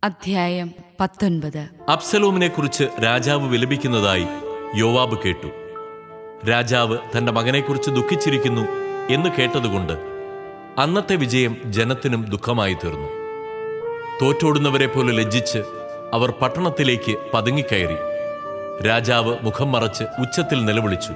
അധ്യായം പത്തൊൻപത് അബ്സലോമിനെ കുറിച്ച് രാജാവ് വിലപിക്കുന്നതായി യോവാബ് കേട്ടു രാജാവ് തന്റെ മകനെക്കുറിച്ച് ദുഃഖിച്ചിരിക്കുന്നു എന്ന് കേട്ടതുകൊണ്ട് അന്നത്തെ വിജയം ജനത്തിനും ദുഃഖമായി തീർന്നു തോറ്റോടുന്നവരെ പോലെ ലജ്ജിച്ച് അവർ പട്ടണത്തിലേക്ക് പതുങ്ങിക്കയറി രാജാവ് മുഖം മറച്ച് ഉച്ചത്തിൽ നിലവിളിച്ചു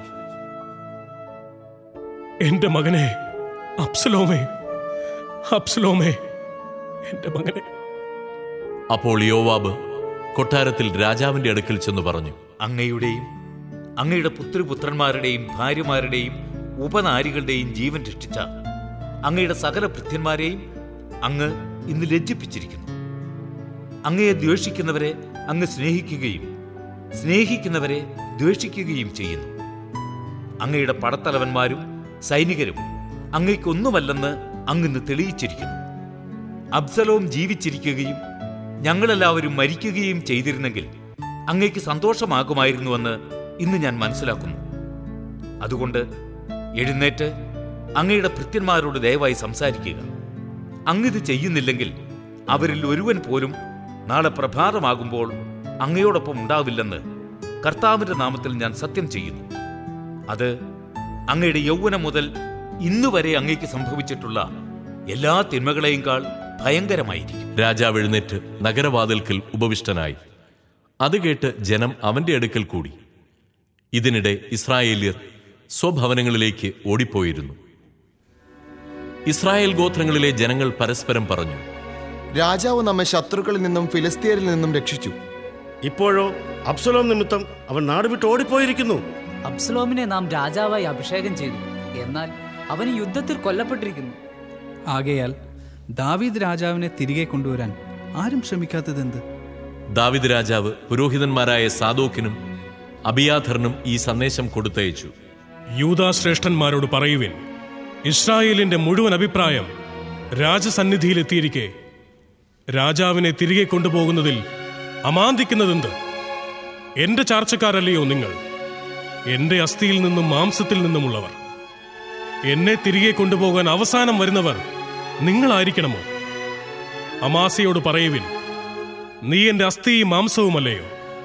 എന്റെ മകനെ അപ്സലോമേ അപ്സലോമേ എന്റെ മകനെ അപ്പോൾ യോവാബ് കൊട്ടാരത്തിൽ രാജാവിന്റെ അടുക്കൽ ചെന്ന് പറഞ്ഞു അങ്ങയുടെയും അങ്ങയുടെ പുത്രിപുത്രന്മാരുടെയും ഭാര്യമാരുടെയും ഉപനാരികളുടെയും ജീവൻ രക്ഷിച്ച അങ്ങയുടെ സകല ഭൃത്യന്മാരെയും അങ്ങ് ഇന്ന് ലജ്ജിപ്പിച്ചിരിക്കുന്നു അങ്ങയെ ദ്വേഷിക്കുന്നവരെ അങ്ങ് സ്നേഹിക്കുകയും സ്നേഹിക്കുന്നവരെ ദ്വേഷിക്കുകയും ചെയ്യുന്നു അങ്ങയുടെ പടത്തലവന്മാരും സൈനികരും അങ്ങയ്ക്കൊന്നുമല്ലെന്ന് അങ്ങിന്ന് തെളിയിച്ചിരിക്കുന്നു അബ്സലോം ജീവിച്ചിരിക്കുകയും ഞങ്ങളെല്ലാവരും മരിക്കുകയും ചെയ്തിരുന്നെങ്കിൽ അങ്ങയ്ക്ക് സന്തോഷമാകുമായിരുന്നുവെന്ന് ഇന്ന് ഞാൻ മനസ്സിലാക്കുന്നു അതുകൊണ്ട് എഴുന്നേറ്റ് അങ്ങയുടെ ഭൃത്യന്മാരോട് ദയവായി സംസാരിക്കുക അങ്ങിത് ചെയ്യുന്നില്ലെങ്കിൽ അവരിൽ ഒരുവൻ പോലും നാളെ പ്രഭാതമാകുമ്പോൾ അങ്ങയോടൊപ്പം ഉണ്ടാവില്ലെന്ന് കർത്താവിന്റെ നാമത്തിൽ ഞാൻ സത്യം ചെയ്യുന്നു അത് അങ്ങയുടെ യൗവനം മുതൽ ഇന്നുവരെ അങ്ങയ്ക്ക് സംഭവിച്ചിട്ടുള്ള എല്ലാ തിന്മകളെയും ഭയങ്കരമായിരിക്കും രാജാവ് എഴുന്നേറ്റ് നഗരവാതിൽക്കൽ ഉപവിഷ്ടനായി അത് കേട്ട് ജനം അവന്റെ അടുക്കൽ കൂടി ഇതിനിടെ ഇസ്രായേല്യർ സ്വഭവനങ്ങളിലേക്ക് ഓടിപ്പോയിരുന്നു ഇസ്രായേൽ ഗോത്രങ്ങളിലെ ജനങ്ങൾ പരസ്പരം പറഞ്ഞു രാജാവ് നമ്മെ ശത്രുക്കളിൽ നിന്നും ഫിലിസ്തീനിൽ നിന്നും രക്ഷിച്ചു ഇപ്പോഴോ അബ്സലോം നിമിത്തം അവൻ നാട് വിട്ട് ഓടിപ്പോയിരിക്കുന്നു അബ്സലോമിനെ നാം രാജാവായി അഭിഷേകം ചെയ്തു എന്നാൽ അവന് യുദ്ധത്തിൽ കൊല്ലപ്പെട്ടിരിക്കുന്നു ആകയാൽ ദാവീദ് രാജാവിനെ തിരികെ കൊണ്ടുവരാൻ ആരും ശ്രമിക്കാത്തതെന്ത് ദാവിദ് രാജാവ് പുരോഹിതന്മാരായ സാദോക്കിനും അബിയാധറിനും ഈ സന്ദേശം കൊടുത്തയച്ചു യൂതാശ്രേഷ്ഠന്മാരോട് പറയുവിൻ ഇസ്രായേലിന്റെ മുഴുവൻ അഭിപ്രായം രാജസന്നിധിയിലെത്തിയിരിക്കെ രാജാവിനെ തിരികെ കൊണ്ടുപോകുന്നതിൽ അമാന്തിക്കുന്നതെന്ത് എന്റെ ചാർച്ചക്കാരല്ലയോ നിങ്ങൾ എന്റെ അസ്ഥിയിൽ നിന്നും മാംസത്തിൽ നിന്നുമുള്ളവർ എന്നെ തിരികെ കൊണ്ടുപോകാൻ അവസാനം വരുന്നവർ നിങ്ങളായിരിക്കണമോ അമാസയോട് പറയുവിൻ നീ എന്റെ അസ്ഥിയും മാംസവുമല്ലയോ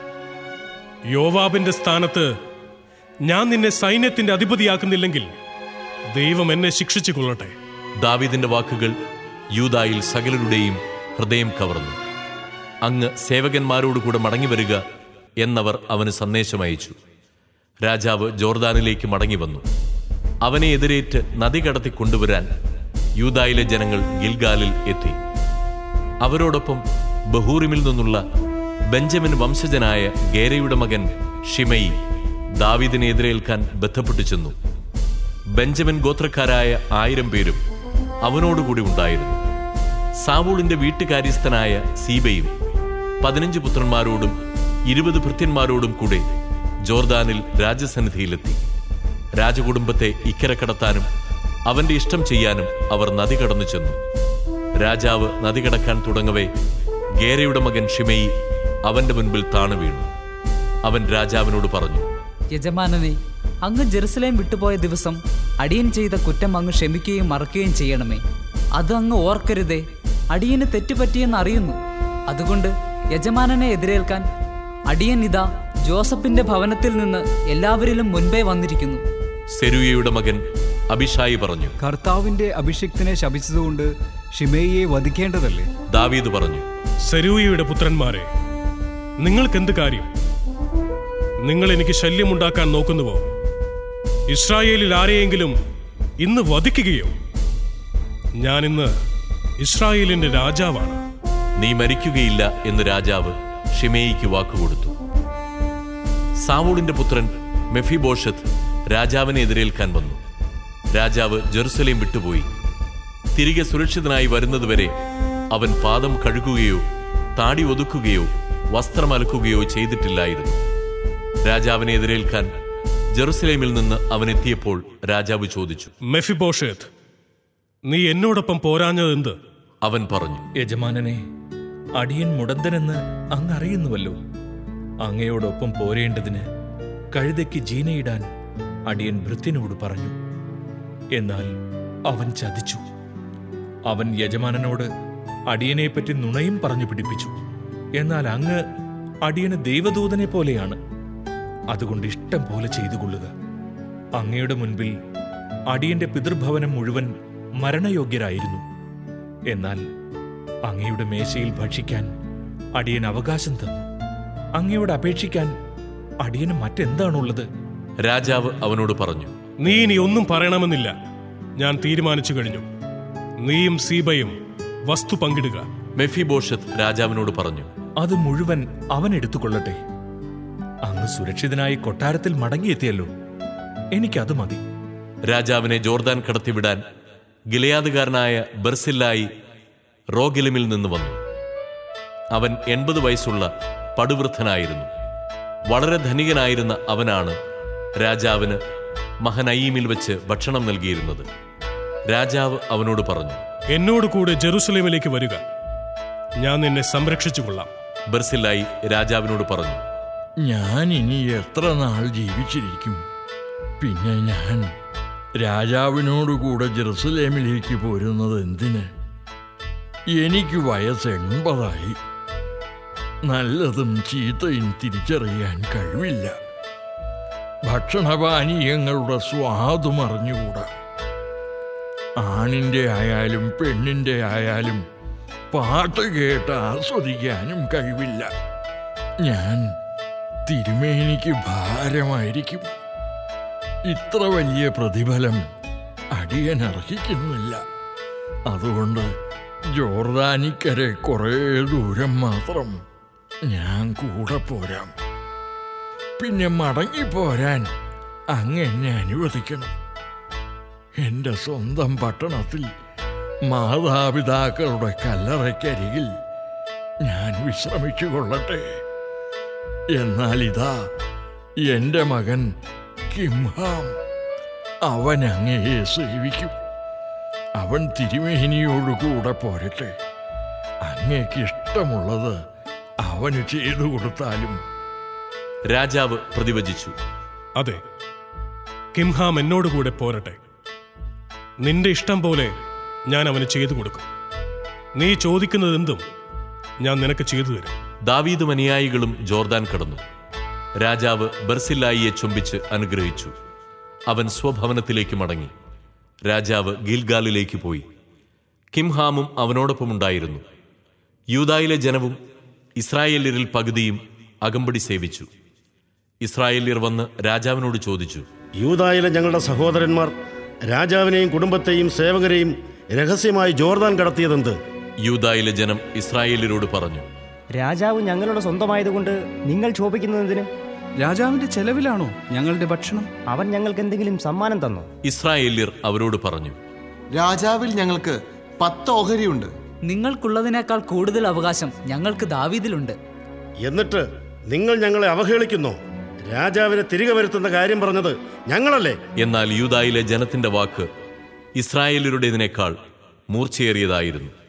യോവാബിന്റെ സ്ഥാനത്ത് ഞാൻ നിന്നെ സൈന്യത്തിന്റെ അധിപതിയാക്കുന്നില്ലെങ്കിൽ ദൈവം എന്നെ ശിക്ഷിച്ചു കൊള്ളട്ടെ ദാവീദിന്റെ വാക്കുകൾ യൂതായിൽ സകലരുടെയും ഹൃദയം കവർന്നു അങ്ങ് സേവകന്മാരോടുകൂടെ മടങ്ങിവരിക എന്നവർ അവന് സന്ദേശമയച്ചു രാജാവ് ജോർദാനിലേക്ക് മടങ്ങി വന്നു അവനെ എതിരേറ്റ് നദി കടത്തി കൊണ്ടുവരാൻ യൂതായിലെ ജനങ്ങൾ ഗിൽഗാലിൽ എത്തി അവരോടൊപ്പം ബഹൂറിമിൽ നിന്നുള്ള ബെഞ്ചമിൻ വംശജനായ ഗേരയുടെ മകൻ ഷിമയി ദാവീദിനെ എതിരേൽക്കാൻ ബന്ധപ്പെട്ടു ചെന്നു ബെഞ്ചമിൻ ഗോത്രക്കാരായ ആയിരം പേരും അവനോടുകൂടി ഉണ്ടായിരുന്നു സാവൂളിന്റെ വീട്ടുകാര്യസ്ഥനായ സീബയും പതിനഞ്ച് പുത്രന്മാരോടും ഇരുപത് ഭൃത്യന്മാരോടും കൂടെ ജോർദാനിൽ രാജസന്നിധിയിലെത്തി രാജകുടുംബത്തെ ഇക്കരെ കടത്താനും അവന്റെ ഇഷ്ടം ചെയ്യാനും അവർ നദി കടന്നു ചെന്നു രാജാവ് നദി കടക്കാൻ തുടങ്ങവേ ഗേരയുടെ മകൻ ഷിമയി അവന്റെ മുൻപിൽ താണു വീണു അവൻ രാജാവിനോട് പറഞ്ഞു യജമാനനെ അങ്ങ് ജെറുസലേം വിട്ടുപോയ ദിവസം അടിയൻ ചെയ്ത കുറ്റം അങ്ങ് ക്ഷമിക്കുകയും മറക്കുകയും ചെയ്യണമേ അത് അങ്ങ് ഓർക്കരുതേ അടിയന് തെറ്റുപറ്റിയെന്ന് അറിയുന്നു അതുകൊണ്ട് യജമാനനെ എതിരേൽക്കാൻ അടിയൻ ഇതാ ജോസഫിന്റെ ഭവനത്തിൽ നിന്ന് എല്ലാവരിലും മുൻപേ വന്നിരിക്കുന്നു സെരൂയയുടെ മകൻ അഭിഷായി പറഞ്ഞു കർത്താവിന്റെ അഭിഷിക്തനെ ശപിച്ചതുകൊണ്ട് ഷിമേയെ വധിക്കേണ്ടതല്ലേ ദാവീദ് പറഞ്ഞു സെരൂയയുടെ പുത്രന്മാരെ നിങ്ങൾക്കെന്ത് കാര്യം നിങ്ങൾ എനിക്ക് ശല്യമുണ്ടാക്കാൻ നോക്കുന്നുവോ ഇസ്രായേലിൽ ആരെയെങ്കിലും ഇന്ന് വധിക്കുകയോ ഞാൻ ഇന്ന് ഇസ്രായേലിന്റെ രാജാവാണ് നീ മരിക്കുകയില്ല എന്ന് രാജാവ് ഷിമേയിക്ക് വാക്കുകൊടുത്തു സാവൂളിന്റെ പുത്രൻ മെഫിബോഷത്ത് രാജാവിനെ എതിരേൽക്കാൻ വന്നു രാജാവ് ജെറുസലേം വിട്ടുപോയി തിരികെ സുരക്ഷിതനായി വരുന്നതുവരെ അവൻ പാദം കഴുകുകയോ താടി ഒതുക്കുകയോ വസ്ത്രം അലക്കുകയോ ചെയ്തിട്ടില്ലായിരുന്നു രാജാവിനെ എതിരേൽക്കാൻ ജെറുസലേമിൽ നിന്ന് അവൻ എത്തിയപ്പോൾ രാജാവ് ചോദിച്ചു മെഫിബോഷേത്ത് നീ എന്നോടൊപ്പം പോരാഞ്ഞതെന്ത് അവൻ പറഞ്ഞു യജമാനനെ അടിയൻ മുടന്തനെന്ന് അങ്ങ് അറിയുന്നുവല്ലോ അങ്ങയോടൊപ്പം പോരേണ്ടതിന് കഴുതയ്ക്ക് ജീനയിടാൻ അടിയൻ ഭൃത്യനോട് പറഞ്ഞു എന്നാൽ അവൻ ചതിച്ചു അവൻ യജമാനനോട് അടിയനെപ്പറ്റി നുണയും പറഞ്ഞു പിടിപ്പിച്ചു എന്നാൽ അങ്ങ് അടിയന് ദൈവദൂതനെ പോലെയാണ് അതുകൊണ്ട് ഇഷ്ടം പോലെ ചെയ്തു കൊള്ളുക അങ്ങയുടെ മുൻപിൽ അടിയന്റെ പിതൃഭവനം മുഴുവൻ മരണയോഗ്യരായിരുന്നു എന്നാൽ അങ്ങയുടെ മേശയിൽ ഭക്ഷിക്കാൻ അടിയൻ അവകാശം തന്നു അങ്ങയോട് അപേക്ഷിക്കാൻ അടിയന് മറ്റെന്താണുള്ളത് രാജാവ് അവനോട് പറഞ്ഞു നീ ഇനി ഒന്നും പറയണമെന്നില്ല ഞാൻ തീരുമാനിച്ചു കഴിഞ്ഞു നീയും സീബയും വസ്തു പങ്കിടുക മെഫിബോഷത്ത് രാജാവിനോട് പറഞ്ഞു അത് മുഴുവൻ അവൻ എടുത്തുകൊള്ളട്ടെ അങ്ങ് സുരക്ഷിതനായി കൊട്ടാരത്തിൽ മടങ്ങിയെത്തിയല്ലോ എനിക്കത് മതി രാജാവിനെ ജോർദാൻ കടത്തിവിടാൻ ഗിലയാദുകാരനായ ബർസില്ലായി റോഗിലിമിൽ നിന്ന് വന്നു അവൻ എൺപത് വയസ്സുള്ള പടുവൃദ്ധനായിരുന്നു വളരെ ധനികനായിരുന്ന അവനാണ് രാജാവിന് മഹനയീമിൽ വെച്ച് ഭക്ഷണം നൽകിയിരുന്നത് രാജാവ് അവനോട് പറഞ്ഞു എന്നോട് കൂടെ ജെറുസലേമിലേക്ക് വരിക ഞാൻ നിന്നെ സംരക്ഷിച്ചു കൊള്ളാം ബർസില്ലായി രാജാവിനോട് പറഞ്ഞു ഞാൻ ഇനി എത്ര നാൾ ജീവിച്ചിരിക്കും പിന്നെ ഞാൻ രാജാവിനോടുകൂടെ ജെറുസലേമിലേക്ക് പോരുന്നത് എന്തിന് എനിക്ക് വയസ്സ് എൺപതായി നല്ലതും ചീത്തയും തിരിച്ചറിയാൻ കഴിവില്ല ഭക്ഷണപാനീയങ്ങളുടെ സ്വാദും അറിഞ്ഞുകൂടാ ആണിന്റെ ആയാലും പെണ്ണിന്റെ ആയാലും പാട്ട് കേട്ട് ആസ്വദിക്കാനും കഴിവില്ല ഞാൻ തിരുമേനിക്ക് ഭാരമായിരിക്കും ഇത്ര വലിയ പ്രതിഫലം അടിയൻ അർഹിക്കുന്നില്ല അതുകൊണ്ട് ജോർദാനിക്കരെ കുറേ ദൂരം മാത്രം ഞാൻ കൂടെ പോരാം പിന്നെ മടങ്ങിപ്പോരാൻ അങ്ങ് എന്നെ അനുവദിക്കണം എന്റെ സ്വന്തം പട്ടണത്തിൽ മാതാപിതാക്കളുടെ കല്ലറയ്ക്കരികിൽ ഞാൻ വിശ്രമിച്ചു കൊള്ളട്ടെ എന്നാൽ ഇതാ എന്റെ മകൻ കിംഹാം അവൻ അങ്ങയെ സേവിക്കും അവൻ തിരുമേനിയോടുകൂടെ പോരട്ടെ അങ്ങേക്ക് ഇഷ്ടമുള്ളത് അവന് ചെയ്തു കൊടുത്താലും രാജാവ് പ്രതിവചിച്ചു അതെ കിംഹാം എന്നോട് കൂടെ പോരട്ടെ നിന്റെ ഇഷ്ടം പോലെ ഞാൻ അവന് ചെയ്തു കൊടുക്കും നീ ചോദിക്കുന്നതെന്തും ഞാൻ നിനക്ക് ചെയ്തു തരും ദാവീദും അനുയായികളും ജോർദാൻ കടന്നു രാജാവ് ബർസില്ലായിയെ ചുംബിച്ച് അനുഗ്രഹിച്ചു അവൻ സ്വഭവനത്തിലേക്ക് മടങ്ങി രാജാവ് ഗിൽഗാലിലേക്ക് പോയി കിംഹാമും അവനോടൊപ്പമുണ്ടായിരുന്നു യൂദായിലെ ജനവും ഇസ്രായേല്യരിൽ പകുതിയും അകമ്പടി സേവിച്ചു ഇസ്രായേല്യർ വന്ന് രാജാവിനോട് ചോദിച്ചു യൂതായിലെ ഞങ്ങളുടെ സഹോദരന്മാർ രാജാവിനെയും കുടുംബത്തെയും സേവകരെയും രഹസ്യമായി ജോർദാൻ കടത്തിയതെന്ത് യൂദായിലെ ജനം ഇസ്രായേല്യരോട് പറഞ്ഞു രാജാവ് ഞങ്ങളുടെ സ്വന്തമായതുകൊണ്ട് നിങ്ങൾ ക്ഷോഭിക്കുന്നതിന് രാജാവിന്റെ ചെലവിലാണോ ഞങ്ങളുടെ ഭക്ഷണം അവൻ ഞങ്ങൾക്ക് എന്തെങ്കിലും സമ്മാനം തന്നു ഇസ്രായേല്യർ അവരോട് പറഞ്ഞു രാജാവിൽ ഞങ്ങൾക്ക് പത്ത് ഓഹരിയുണ്ട് നിങ്ങൾക്കുള്ളതിനേക്കാൾ കൂടുതൽ അവകാശം ഞങ്ങൾക്ക് ദാവീദിലുണ്ട് എന്നിട്ട് നിങ്ങൾ ഞങ്ങളെ അവഹേളിക്കുന്നോ രാജാവിനെ തിരികെ വരുത്തുന്ന കാര്യം പറഞ്ഞത് ഞങ്ങളല്ലേ എന്നാൽ യൂദായിലെ ജനത്തിന്റെ വാക്ക് ഇസ്രായേല്യരുടേതിനേക്കാൾ മൂർച്ചയേറിയതായിരുന്നു